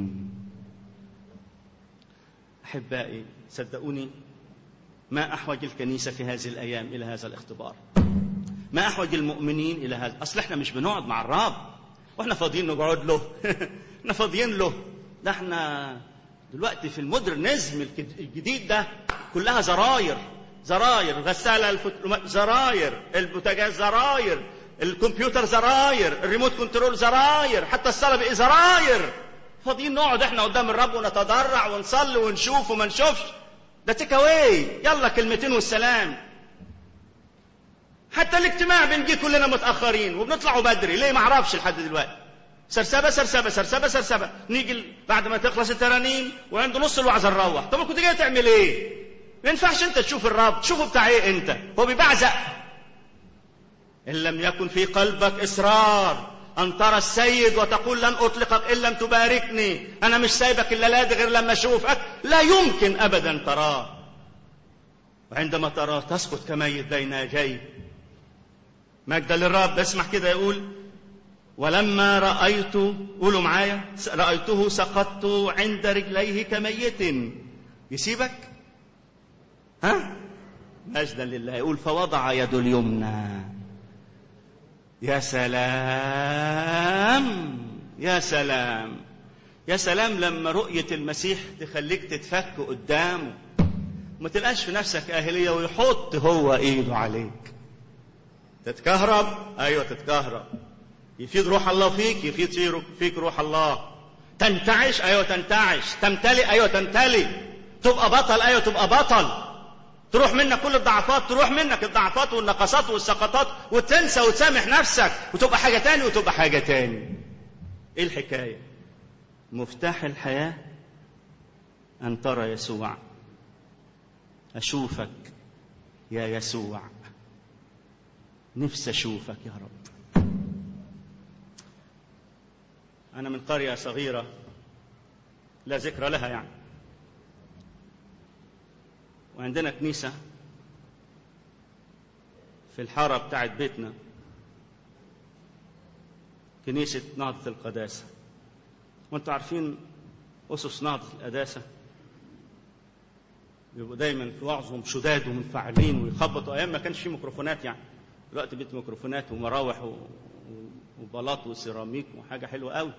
Speaker 2: أحبائي صدقوني ما أحوج الكنيسة في هذه الأيام إلى هذا الاختبار ما أحوج المؤمنين إلى هذا أصل إحنا مش بنقعد مع الرب وإحنا فاضيين نقعد له إحنا فاضيين له ده إحنا دلوقتي في المودرنزم الجديد ده كلها زراير زراير غسالة الفت... زراير البوتاجاز زراير الكمبيوتر زراير الريموت كنترول زراير حتى الصلاة بقى زراير فاضيين نقعد احنا قدام الرب ونتضرع ونصلي ونشوف وما نشوفش ده تيك اواي يلا كلمتين والسلام حتى الاجتماع بنجي كلنا متاخرين وبنطلعوا بدري ليه ما اعرفش لحد دلوقتي سرسبه سرسبه سرسبه سرسبه نيجي بعد ما تخلص الترانيم وعند نص الوعظه نروح طب كنت جاي تعمل ايه ما ينفعش انت تشوف الرب تشوفه بتاع ايه انت هو بيبعزق ان لم يكن في قلبك اصرار ان ترى السيد وتقول لن اطلقك ان لم تباركني انا مش سايبك الا لا غير لما اشوفك لا يمكن ابدا تراه وعندما تراه تسقط كميت بين يديه مجد للرب اسمع كده يقول ولما رأيت قولوا معايا رأيته سقطت عند رجليه كميت يسيبك ها مجدا لله يقول فوضع يده اليمنى يا سلام يا سلام يا سلام لما رؤية المسيح تخليك تتفك قدامه ما تلقاش في نفسك أهلية ويحط هو إيده عليك تتكهرب أيوة تتكهرب يفيد روح الله فيك يفيد فيك روح الله تنتعش أيوة تنتعش تمتلئ أيوة تمتلئ تبقى بطل أيوة تبقى بطل تروح منك كل الضعفات تروح منك الضعفات والنقصات والسقطات وتنسى وتسامح نفسك وتبقى حاجة تاني وتبقى حاجة تاني ايه الحكاية مفتاح الحياة أن ترى يسوع أشوفك يا يسوع نفسي أشوفك يا رب أنا من قرية صغيرة لا ذكر لها يعني وعندنا كنيسة في الحارة بتاعت بيتنا كنيسة نهضة القداسة وانتوا عارفين أسس نهضة القداسة بيبقوا دايما في وعظهم شداد ومنفعلين ويخبطوا أيام ما كانش في ميكروفونات يعني دلوقتي بيت ميكروفونات ومراوح و... وبلاط وسيراميك وحاجة حلوة قوي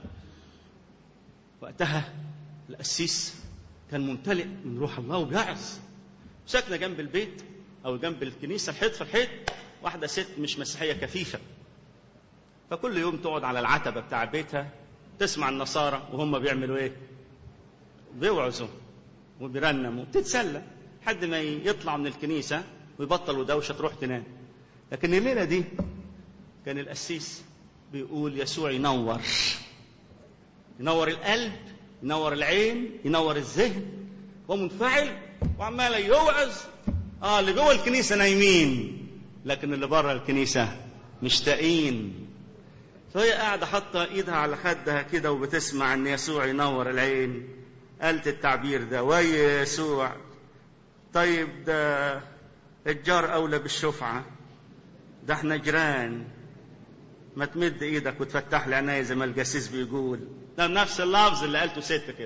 Speaker 2: وقتها القسيس كان ممتلئ من روح الله وبيعظ ساكنة جنب البيت أو جنب الكنيسة الحيط في الحيط واحدة ست مش مسيحية كفيفة فكل يوم تقعد على العتبة بتاع بيتها تسمع النصارى وهم بيعملوا ايه بيوعظوا وبيرنموا تتسلى لحد ما يطلع من الكنيسة ويبطلوا دوشة تروح تنام لكن الليلة دي كان القسيس بيقول يسوع ينور ينور القلب ينور العين ينور الذهن ومنفعل وعمال يوعظ اه اللي جوه الكنيسة نايمين لكن اللي بره الكنيسة مشتاقين فهي قاعدة حاطة ايدها على خدها كده وبتسمع ان يسوع ينور العين قالت التعبير ده ويا يسوع طيب ده الجار اولى بالشفعة ده احنا جيران ما تمد ايدك وتفتح لي عينيا زي ما الجسيس بيقول ده نفس اللفظ اللي قالته ست كده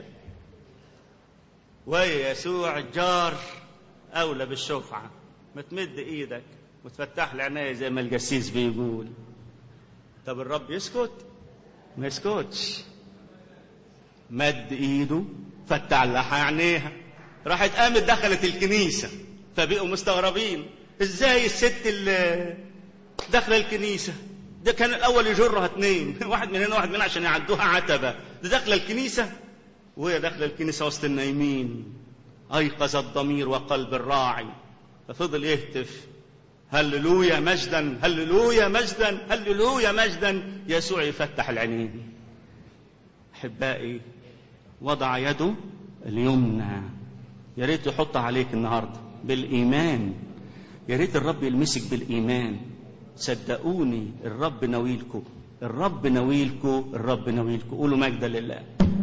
Speaker 2: ويا يسوع الجار اولى بالشفعة ما تمد ايدك وتفتح لي عينيا زي ما الجسيس بيقول طب الرب يسكت ما يسكتش مد ايده فتح لها عينيها راحت قامت دخلت الكنيسة فبقوا مستغربين ازاي الست اللي داخله الكنيسة ده كان الاول يجرها اتنين واحد من هنا واحد من هنا عشان يعدوها عتبة ده داخله الكنيسة وهي داخله الكنيسة وسط النايمين ايقظ الضمير وقلب الراعي ففضل يهتف هللويا مجدا هللويا مجدا هللويا مجدا يسوع يفتح العينين احبائي وضع يده اليمنى يا ريت يحط عليك النهارده بالايمان يا ريت الرب يلمسك بالايمان صدقوني الرب ناويلكم الرب ناويلكم الرب ناويلكم قولوا مجدا لله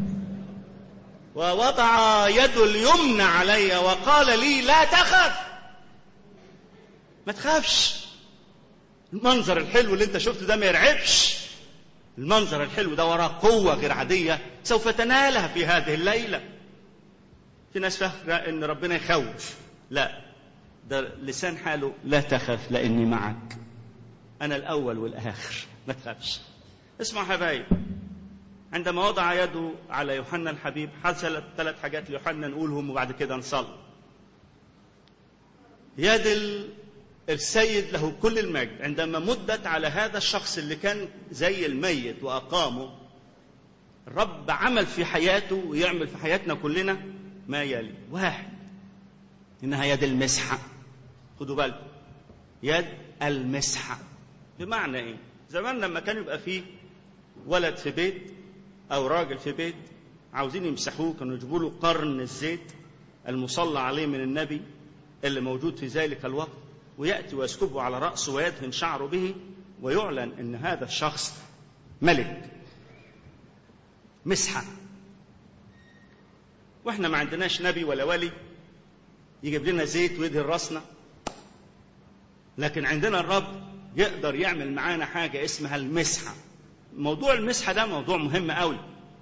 Speaker 2: ووضع يده اليمنى علي وقال لي لا تخف ما تخافش المنظر الحلو اللي انت شفته ده ما يرعبش المنظر الحلو ده وراه قوة غير عادية سوف تنالها في هذه الليلة في ناس فاكرة ان ربنا يخوف لا ده لسان حاله لا تخف لاني معك انا الاول والاخر ما تخافش اسمع حبايب عندما وضع يده على يوحنا الحبيب حصلت ثلاث حاجات ليوحنا نقولهم وبعد كده نصلي يد السيد له كل المجد عندما مدت على هذا الشخص اللي كان زي الميت وأقامه الرب عمل في حياته ويعمل في حياتنا كلنا ما يلي واحد إنها يد المسحة خدوا بالكم يد المسحة بمعنى إيه زمان لما كان يبقى فيه ولد في بيت أو راجل في بيت عاوزين يمسحوه كانوا يجيبوا له قرن الزيت المصلى عليه من النبي اللي موجود في ذلك الوقت ويأتي ويسكبه على رأسه ويدهن شعره به ويعلن أن هذا الشخص ملك مسحة واحنا ما عندناش نبي ولا ولي يجيب لنا زيت ويدهن راسنا لكن عندنا الرب يقدر يعمل معانا حاجة اسمها المسحة موضوع المسحة ده موضوع مهم قوي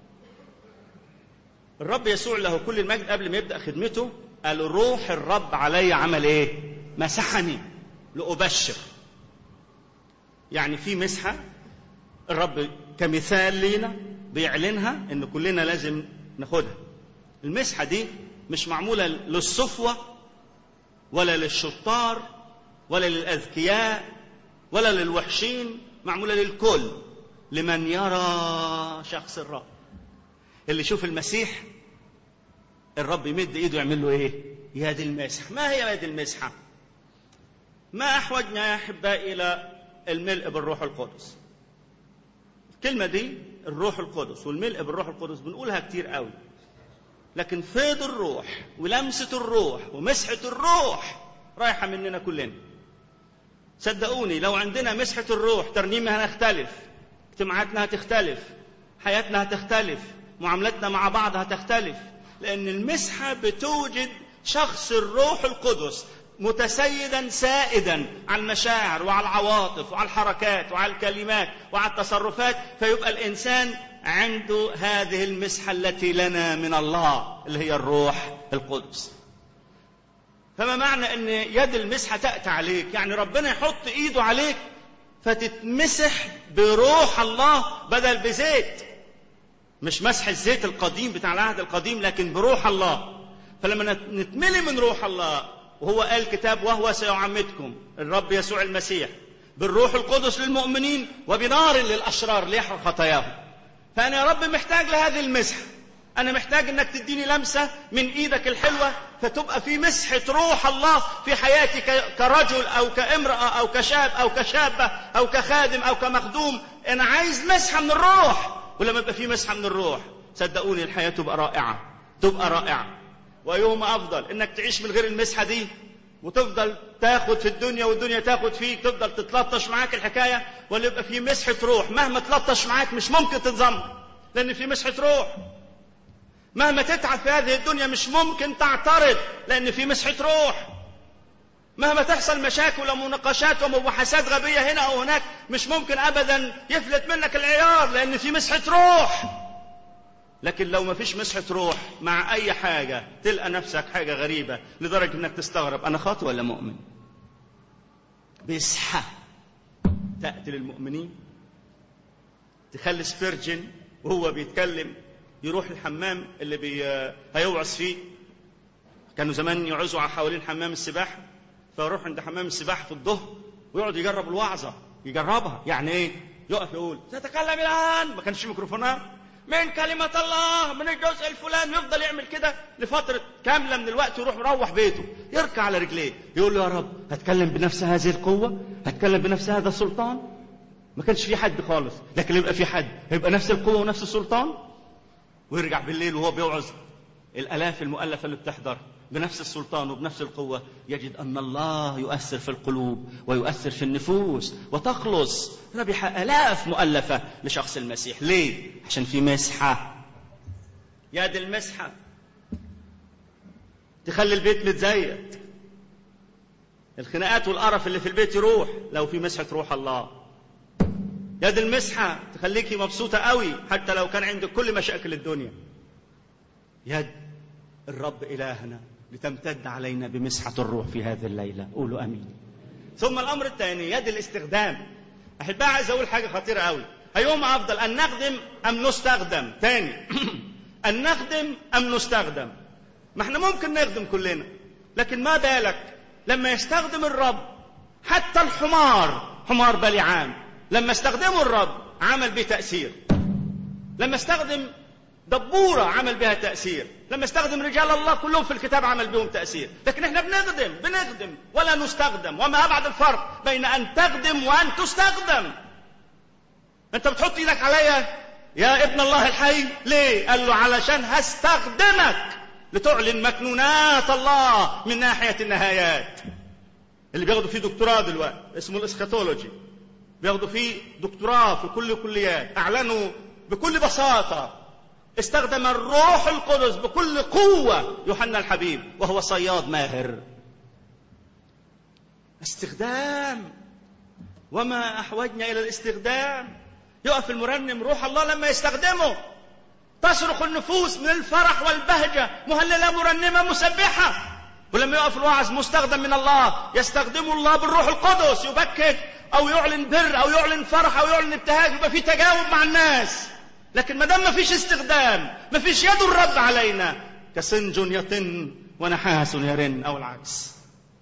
Speaker 2: الرب يسوع له كل المجد قبل ما يبدأ خدمته قال روح الرب علي عمل ايه مسحني لأبشر يعني في مسحة الرب كمثال لينا بيعلنها ان كلنا لازم ناخدها المسحة دي مش معمولة للصفوة ولا للشطار ولا للأذكياء ولا للوحشين معمولة للكل لمن يرى شخص الرب اللي يشوف المسيح الرب يمد ايده يعمل له ايه يد المسح ما هي يد المسحه ما احوجنا يا احبائي الى الملء بالروح القدس الكلمه دي الروح القدس والملء بالروح القدس بنقولها كتير قوي لكن فيض الروح ولمسه الروح ومسحه الروح رايحه مننا كلنا صدقوني لو عندنا مسحه الروح ترنيمها هنختلف اجتماعاتنا هتختلف حياتنا هتختلف معاملتنا مع بعض هتختلف لأن المسحة بتوجد شخص الروح القدس متسيدا سائدا على المشاعر وعلى العواطف وعلى الحركات وعلى الكلمات وعلى التصرفات فيبقى الانسان عنده هذه المسحه التي لنا من الله اللي هي الروح القدس فما معنى ان يد المسحه تاتي عليك يعني ربنا يحط ايده عليك فتتمسح بروح الله بدل بزيت مش مسح الزيت القديم بتاع العهد القديم لكن بروح الله فلما نتملي من روح الله وهو قال كتاب وهو سيعمدكم الرب يسوع المسيح بالروح القدس للمؤمنين وبنار للاشرار ليحرق خطاياهم فانا يا رب محتاج لهذه المسحه انا محتاج انك تديني لمسه من ايدك الحلوه فتبقى في مسحه روح الله في حياتي كرجل او كامراه او كشاب او كشابه او كخادم او كمخدوم انا عايز مسحه من الروح ولما يبقى في مسحه من الروح صدقوني الحياه تبقى رائعه تبقى رائعه وايهما افضل انك تعيش من غير المسحه دي وتفضل تاخد في الدنيا والدنيا تاخد فيك تفضل تتلطش معاك الحكايه ولا يبقى في مسحه روح مهما تلطش معاك مش ممكن تنظم لان في مسحه روح مهما تتعب في هذه الدنيا مش ممكن تعترض لان في مسحه روح مهما تحصل مشاكل ومناقشات ومباحثات غبيه هنا او هناك مش ممكن ابدا يفلت منك العيار لان في مسحه روح لكن لو ما فيش مسحة روح مع أي حاجة تلقى نفسك حاجة غريبة لدرجة إنك تستغرب أنا خاطئ ولا مؤمن مسحة تأتي للمؤمنين تخلي سبيرجن وهو بيتكلم يروح الحمام اللي بي... هيوعظ فيه كانوا زمان يعوزوا حوالين حمام السباحة فيروح عند حمام السباحة في الظهر ويقعد يجرب الوعظة يجربها يعني ايه يقف يقول تتكلم الآن ما كانش ميكروفونات من كلمة الله من الجزء الفلاني يفضل يعمل كده لفترة كاملة من الوقت يروح مروح بيته يركع على رجليه يقول له يا رب هتكلم بنفس هذه القوة هتكلم بنفس هذا السلطان ما كانش في حد خالص لكن يبقى في حد هيبقى نفس القوة ونفس السلطان ويرجع بالليل وهو بيوعظ الآلاف المؤلفة اللي بتحضر بنفس السلطان وبنفس القوة يجد أن الله يؤثر في القلوب ويؤثر في النفوس وتخلص ربح آلاف مؤلفة لشخص المسيح ليه؟ عشان في مسحة يد المسحة تخلي البيت متزيت الخناقات والقرف اللي في البيت يروح لو في مسحة روح الله يد المسحة تخليكي مبسوطة قوي حتى لو كان عندك كل مشاكل الدنيا يد الرب إلهنا لتمتد علينا بمسحة الروح في هذه الليلة قولوا أمين ثم الأمر الثاني يد الاستخدام أحبها عايز أقول حاجة خطيرة قوي أيهما أفضل أن نخدم أم نستخدم تاني أن نخدم أم نستخدم ما احنا ممكن نخدم كلنا لكن ما بالك لما يستخدم الرب حتى الحمار حمار بلعام لما استخدمه الرب عمل به تأثير لما استخدم دبورة عمل بها تأثير لما استخدم رجال الله كلهم في الكتاب عمل بهم تأثير لكن احنا بنخدم بنخدم ولا نستخدم وما أبعد الفرق بين أن تخدم وأن تستخدم أنت بتحط إيدك عليا يا ابن الله الحي ليه قال له علشان هستخدمك لتعلن مكنونات الله من ناحية النهايات اللي بياخدوا فيه دكتوراه دلوقتي اسمه الاسخاتولوجي بياخدوا فيه دكتوراه في كل الكليات اعلنوا بكل بساطه استخدم الروح القدس بكل قوة يوحنا الحبيب وهو صياد ماهر استخدام وما أحوجنا إلى الاستخدام يقف المرنم روح الله لما يستخدمه تصرخ النفوس من الفرح والبهجة مهللة مرنمة مسبحة ولما يقف الواعظ مستخدم من الله يستخدم الله بالروح القدس يبكت أو يعلن بر أو يعلن فرح أو يعلن ابتهاج يبقى في تجاوب مع الناس لكن ما دام ما فيش استخدام ما فيش يد الرب علينا كسنج يطن ونحاس يرن او العكس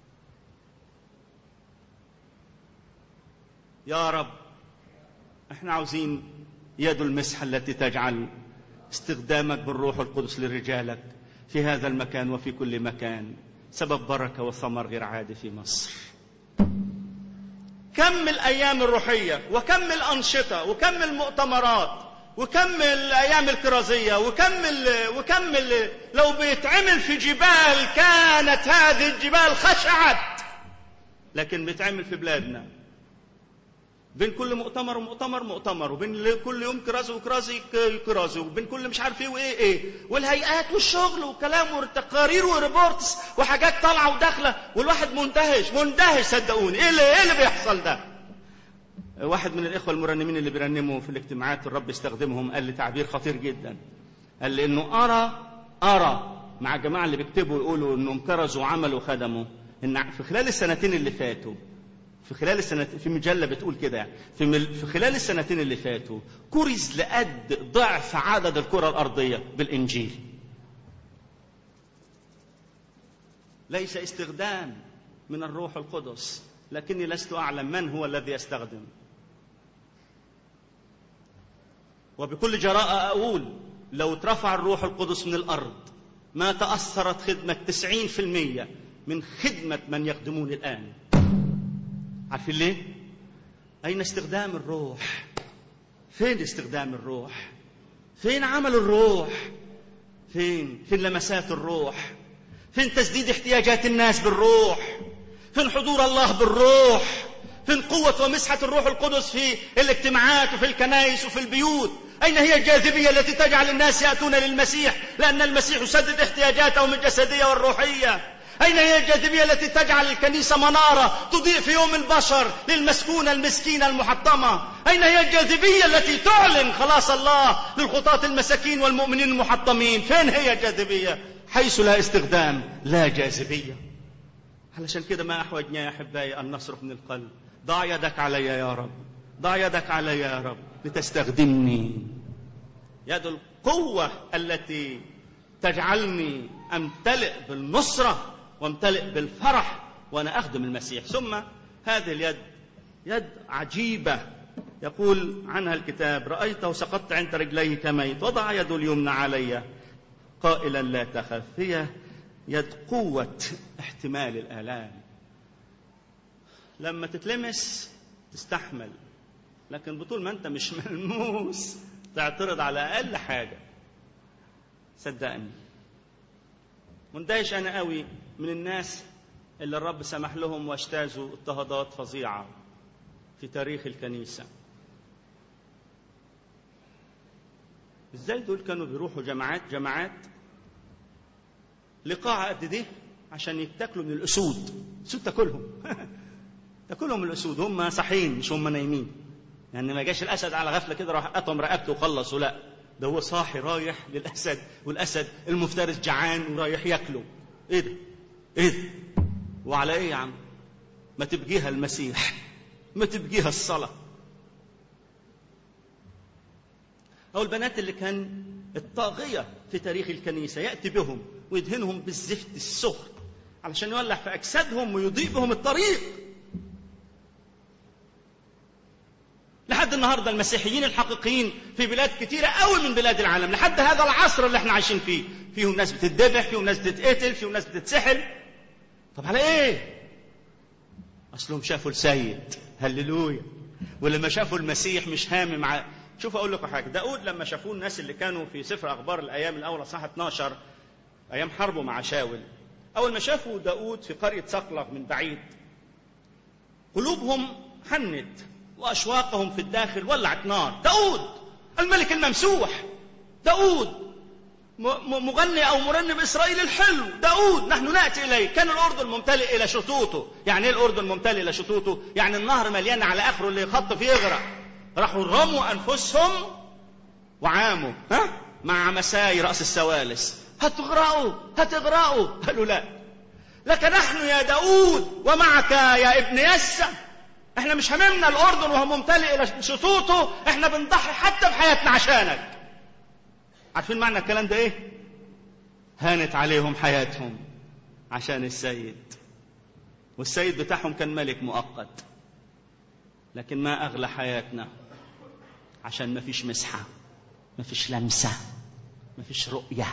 Speaker 2: يا رب احنا عاوزين يد المسحه التي تجعل استخدامك بالروح القدس لرجالك في هذا المكان وفي كل مكان سبب بركه وثمر غير عادي في مصر كم الايام الروحيه وكم الانشطه وكم المؤتمرات وكم الايام الكرازيه وكم وكم لو بيتعمل في جبال كانت هذه الجبال خشعت لكن بيتعمل في بلادنا بين كل مؤتمر ومؤتمر مؤتمر وبين كل يوم كرازي وكرازي كرازي وبين كل مش عارف ايه وايه ايه والهيئات والشغل وكلام وتقارير وريبورتس وحاجات طالعه وداخله والواحد مندهش مندهش صدقوني ايه اللي ايه اللي بيحصل ده؟ واحد من الاخوه المرنمين اللي بيرنموا في الاجتماعات الرب يستخدمهم قال لي تعبير خطير جدا قال لي انه ارى ارى مع الجماعه اللي بيكتبوا يقولوا انهم كرزوا وعملوا وخدموا ان في خلال السنتين اللي فاتوا في خلال السنتين في مجله بتقول كده يعني في, مل في خلال السنتين اللي فاتوا كرز لقد ضعف عدد الكره الارضيه بالانجيل ليس استخدام من الروح القدس لكني لست اعلم من هو الذي يستخدم وبكل جراءه اقول لو اترفع الروح القدس من الارض ما تاثرت خدمه 90% من خدمه من يخدمون الان عارفين ليه؟ أين استخدام الروح؟ فين استخدام الروح؟ فين عمل الروح؟ فين؟ فين لمسات الروح؟ فين تسديد احتياجات الناس بالروح؟ فين حضور الله بالروح؟ فين قوة ومسحة الروح القدس في الاجتماعات وفي الكنائس وفي البيوت؟ أين هي الجاذبية التي تجعل الناس يأتون للمسيح؟ لأن المسيح يسدد احتياجاتهم الجسدية والروحية. أين هي الجاذبية التي تجعل الكنيسة منارة تضيء في يوم البشر للمسكونة المسكينة المحطمة أين هي الجاذبية التي تعلن خلاص الله للخطاة المساكين والمؤمنين المحطمين فين هي الجاذبية حيث لا استخدام لا جاذبية علشان كده ما أحوجنا يا أحبائي أن نصرف من القلب ضع يدك علي يا رب ضع يدك علي يا رب لتستخدمني يد القوة التي تجعلني أمتلئ بالنصرة وامتلئ بالفرح وانا اخدم المسيح ثم هذه اليد يد عجيبه يقول عنها الكتاب رايته سقطت عند رجليه كميت وضع يده اليمنى علي قائلا لا تخف هي يد قوه احتمال الالام لما تتلمس تستحمل لكن بطول ما انت مش ملموس تعترض على اقل حاجه صدقني مندهش انا قوي من الناس اللي الرب سمح لهم واجتازوا اضطهادات فظيعه في تاريخ الكنيسه ازاي دول كانوا بيروحوا جماعات جماعات لقاعة قد دي عشان يتاكلوا من الاسود الاسود تاكلهم تاكلهم الاسود هم صاحيين مش هم نايمين يعني ما جاش الاسد على غفله كده راح قطم رقبته وخلص لا ده هو صاحي رايح للاسد والاسد المفترس جعان ورايح ياكله ايه ده ايه ده وعلى ايه يا عم ما تبقيها المسيح ما تبقيها الصلاه او البنات اللي كان الطاغيه في تاريخ الكنيسه ياتي بهم ويدهنهم بالزفت السخر علشان يولع في اجسادهم ويضيء بهم الطريق لحد النهارده المسيحيين الحقيقيين في بلاد كتيره قوي من بلاد العالم لحد هذا العصر اللي احنا عايشين فيه فيهم ناس بتتذبح فيهم ناس بتتقتل فيهم ناس بتتسحل طب على ايه اصلهم شافوا السيد هللويا ولما شافوا المسيح مش هامم ع... شوف اقول لكم حاجه داود لما شافوه الناس اللي كانوا في سفر اخبار الايام الاولى صح 12 ايام حربه مع شاول اول ما شافوا داود في قريه صقلغ من بعيد قلوبهم حنت واشواقهم في الداخل ولعت نار داود الملك الممسوح داود مغني او مرنم اسرائيل الحلو داود نحن ناتي اليه كان الاردن ممتلئ الى شطوطه يعني ايه الاردن ممتلئ الى شطوطه يعني النهر مليان على اخره اللي يخط فيه يغرق راحوا رموا انفسهم وعاموا ها مع مساي راس السوالس هتغرقوا هتغرقوا قالوا لا لك نحن يا داود ومعك يا ابن يسى احنا مش هممنا الاردن وهو ممتلئ الى شطوطه احنا بنضحي حتى بحياتنا عشانك عارفين معنى الكلام ده ايه هانت عليهم حياتهم عشان السيد والسيد بتاعهم كان ملك مؤقت لكن ما اغلى حياتنا عشان ما فيش مسحه ما فيش لمسه ما فيش رؤيه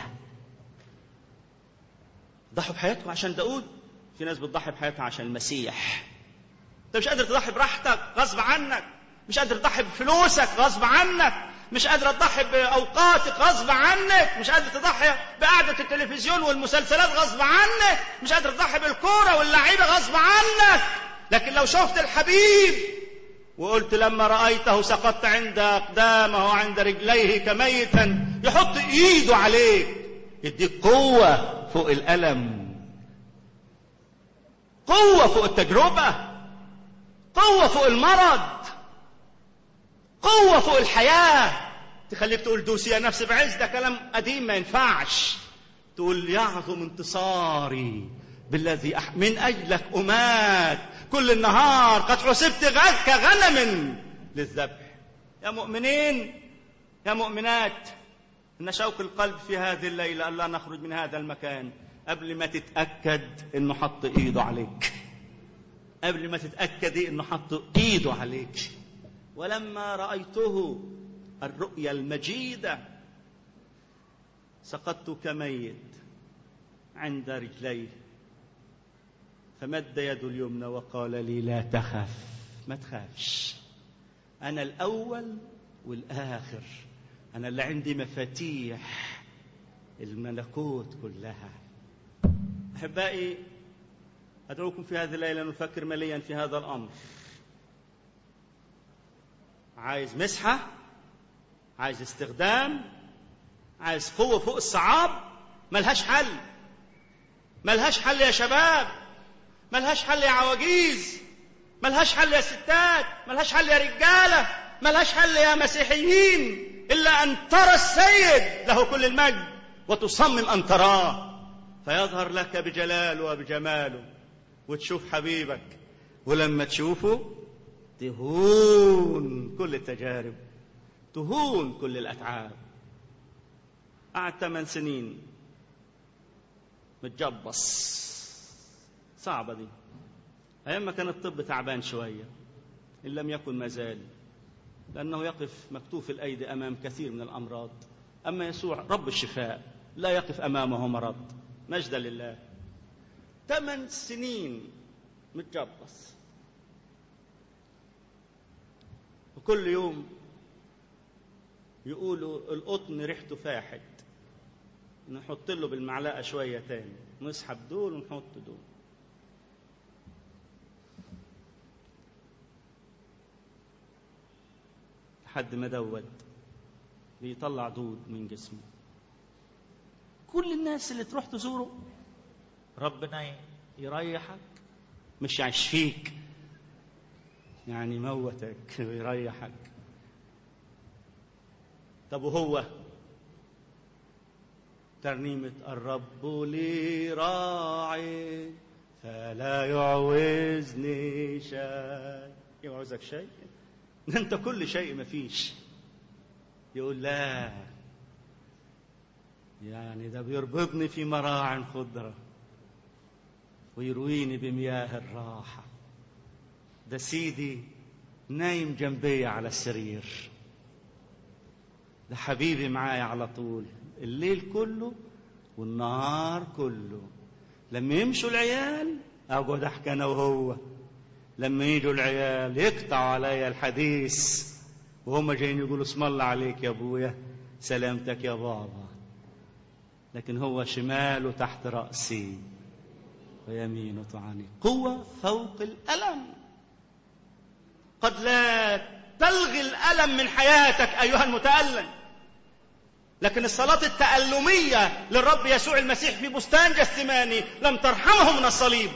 Speaker 2: ضحوا بحياتكم عشان داود في ناس بتضحي بحياتها عشان المسيح انت مش قادر تضحي براحتك غصب عنك مش قادر تضحي بفلوسك غصب عنك مش قادر تضحي باوقاتك غصب عنك مش قادر تضحي بقعده التلفزيون والمسلسلات غصب عنك مش قادر تضحي بالكوره واللعيبه غصب عنك لكن لو شفت الحبيب وقلت لما رأيته سقطت عند أقدامه وعند رجليه كميتا يحط إيده عليك يديك قوة فوق الألم قوة فوق التجربة قوة فوق المرض قوة فوق الحياة تخليك تقول دوسي يا نفسي بعز ده كلام قديم ما ينفعش تقول يعظم انتصاري بالذي أح... من أجلك أمات كل النهار قد حسبت غد كغنم للذبح يا مؤمنين يا مؤمنات إن شوق القلب في هذه الليلة ألا نخرج من هذا المكان قبل ما تتأكد إنه حط إيده عليك قبل ما تتأكدي إنه حط إيده عليك ولما رأيته الرؤيا المجيدة سقطت كميت عند رجليه فمد يده اليمنى وقال لي لا تخف ما تخافش أنا الأول والآخر أنا اللي عندي مفاتيح الملكوت كلها أحبائي أدعوكم في هذه الليلة نفكر مليا في هذا الأمر عايز مسحة عايز استخدام عايز قوة فوق الصعاب ملهاش حل ملهاش حل يا شباب ملهاش حل يا عواجيز ملهاش حل يا ستات ملهاش حل يا رجالة ملهاش حل يا مسيحيين إلا أن ترى السيد له كل المجد وتصمم أن تراه فيظهر لك بجلاله وبجماله وتشوف حبيبك ولما تشوفه تهون كل التجارب تهون كل الأتعاب قعد ثمان سنين متجبص صعبة دي أيام ما كان الطب تعبان شوية إن لم يكن ما زال لأنه يقف مكتوف الأيدي أمام كثير من الأمراض أما يسوع رب الشفاء لا يقف أمامه مرض مجدا لله ثمان سنين متجبص وكل يوم يقولوا القطن ريحته فاحت نحط له بالمعلقة شوية تاني نسحب دول ونحط دول لحد ما دود بيطلع دود من جسمه كل الناس اللي تروح تزوره ربنا يريحك مش يشفيك يعني يموتك ويريحك طب وهو ترنيمة الرب لي راعي فلا يعوزني شيء يعوزك شيء ده انت كل شيء مفيش يقول لا يعني ده بيربطني في مراع خضرة ويرويني بمياه الراحة ده سيدي نايم جنبي على السرير ده حبيبي معايا على طول الليل كله والنهار كله لما يمشوا العيال اقعد احكي انا وهو لما يجوا العيال يقطعوا عليا الحديث وهم جايين يقولوا اسم الله عليك يا ابويا سلامتك يا بابا لكن هو شماله تحت راسي ويمينه تعني قوه فوق الالم قد لا تلغي الالم من حياتك ايها المتالم لكن الصلاة التألمية للرب يسوع المسيح في بستان جثماني لم ترحمه من الصليب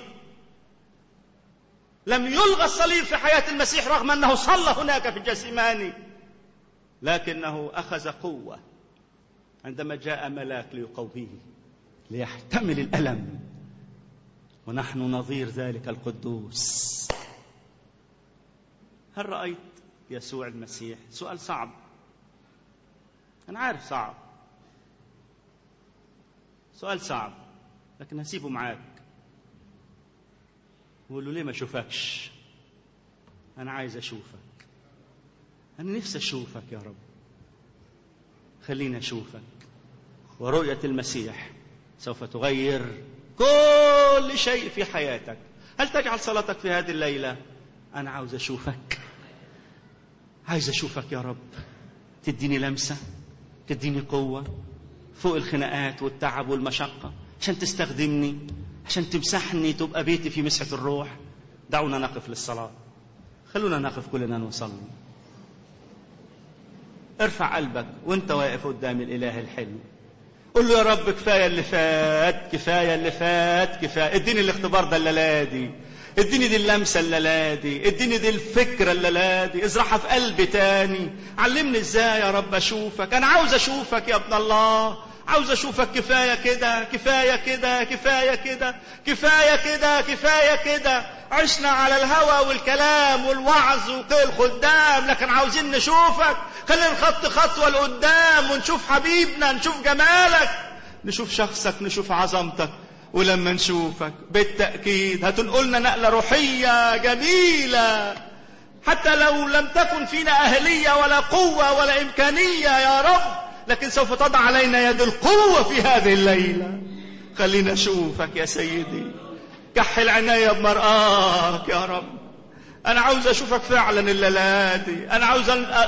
Speaker 2: لم يلغى الصليب في حياة المسيح رغم أنه صلى هناك في الجثماني لكنه أخذ قوة عندما جاء ملاك ليقويه ليحتمل الألم ونحن نظير ذلك القدوس هل رأيت يسوع المسيح سؤال صعب أنا عارف صعب سؤال صعب لكن هسيبه معاك وقول له ليه ما اشوفكش أنا عايز أشوفك أنا نفسي أشوفك يا رب خليني أشوفك ورؤية المسيح سوف تغير كل شيء في حياتك هل تجعل صلاتك في هذه الليلة أنا عاوز أشوفك عايز أشوفك يا رب تديني لمسة تديني قوة فوق الخناقات والتعب والمشقة عشان تستخدمني عشان تمسحني تبقى بيتي في مسحة الروح دعونا نقف للصلاة خلونا نقف كلنا نصلي ارفع قلبك وانت واقف قدام الاله الحلو قول له يا رب كفايه اللي فات كفايه اللي فات كفايه اديني الاختبار ده الليله دي اديني دي اللمسه الليله دي اديني دي الفكره الليله دي ازرعها في قلبي تاني علمني ازاي يا رب اشوفك انا عاوز اشوفك يا ابن الله عاوز اشوفك كفايه كده كفايه كده كفايه كده كفايه كده كفايه كده عشنا على الهوى والكلام والوعظ وقيل خدام لكن عاوزين نشوفك خلينا نخط خطوه لقدام ونشوف حبيبنا نشوف جمالك نشوف شخصك نشوف عظمتك ولما نشوفك بالتأكيد هتنقلنا نقلة روحية جميلة حتى لو لم تكن فينا أهلية ولا قوة ولا إمكانية يا رب لكن سوف تضع علينا يد القوة في هذه الليلة خلينا نشوفك يا سيدي كحل عناية بمرآك يا رب أنا عاوز أشوفك فعلا الليلة دي أنا عاوز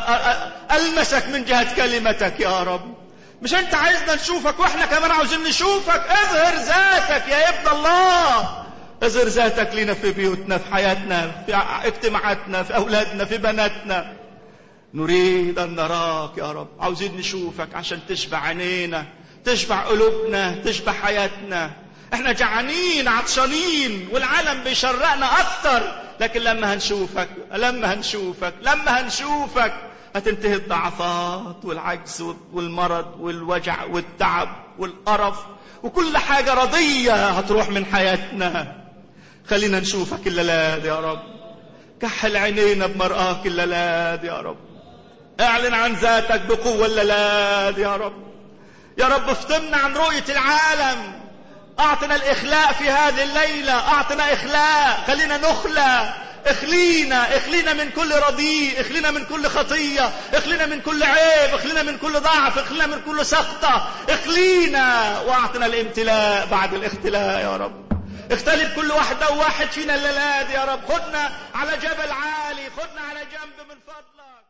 Speaker 2: ألمسك من جهة كلمتك يا رب مش أنت عايزنا نشوفك وإحنا كمان عاوزين نشوفك اظهر ذاتك يا ابن الله اظهر ذاتك لنا في بيوتنا في حياتنا في اجتماعاتنا في أولادنا في بناتنا نريد أن نراك يا رب عاوزين نشوفك عشان تشبع عينينا تشبع قلوبنا تشبع حياتنا احنا جعانين عطشانين والعالم بيشرقنا اكتر لكن لما هنشوفك لما هنشوفك لما هنشوفك هتنتهي الضعفات والعجز والمرض والوجع والتعب والقرف وكل حاجة رضية هتروح من حياتنا خلينا نشوفك الليلة دي يا رب كحل عينينا بمرآك الليلة دي يا رب اعلن عن ذاتك بقوة الليلة دي يا رب يا رب افتمنا عن رؤية العالم اعطنا الاخلاء في هذه الليلة اعطنا اخلاء خلينا نخلى اخلينا اخلينا من كل رديء اخلينا من كل خطية اخلينا من كل عيب اخلينا من كل ضعف اخلينا من كل سقطة اخلينا واعطنا الامتلاء بعد الاختلاء يا رب اختلف كل واحدة وواحد فينا الليلة دي يا رب خدنا على جبل عالي خدنا على جنب من فضلك